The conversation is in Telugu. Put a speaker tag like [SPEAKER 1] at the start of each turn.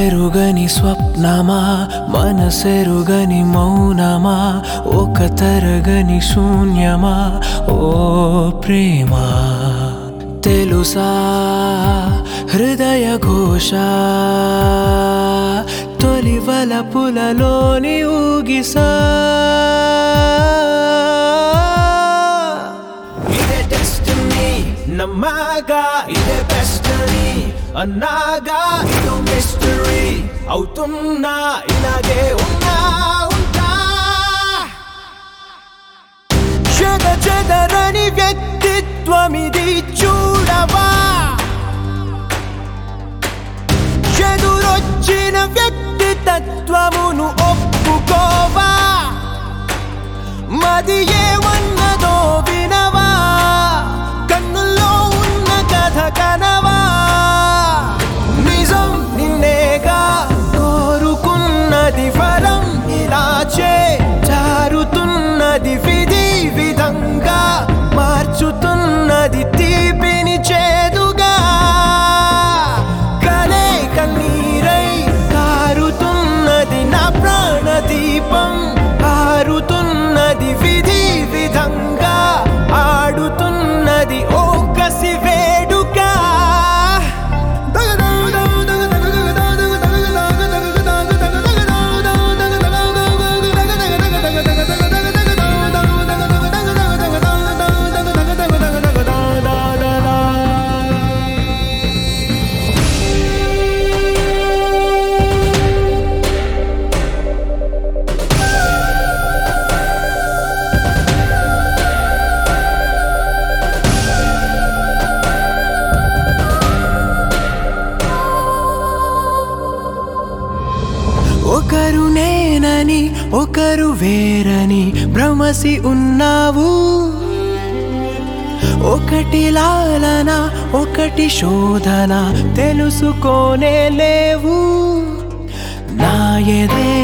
[SPEAKER 1] ఊహెరుగని స్వప్నమా మనసెరుగని మౌనమా ఒక తరగని శూన్యమా ఓ ప్రేమ తెలుసా హృదయ ఘోష తొలి వలపులలోని ఊగిసా ఇదే డెస్టినీ నమ్మాగా ఇదే బెస్టరీ అన్నాగా ఇదో మిస్టరీ అవుతున్నా ఇలాగే ఉన్నా ఉంటా చెద చెదరని వ్యక్తిత్వమిది చూడవా చెదురొచ్చిన వ్యక్తి తత్వమును ఒప్పుకోవా మది ఏమన్నదో వినవా కన్నుల్లో ఉన్న కథ కనవా నిజం నిన్నేగా కోరుకున్నది ఫలం ఇలా చే జారుతున్నది విధి విధంగా మార్చుతున్నది తీపిని చేదుగా కలే కన్నీరై కారుతున్నది నా ప్రాణదీపం ఆరుతున్నది విధి విధంగా ఆడుతున్నది ఓ కసి వేడుక ఒకరు నేనని ఒకరు వేరని భ్రమసి ఉన్నావు ఒకటి లాలన ఒకటి శోధన తెలుసుకోనే లేవు నా ఎదే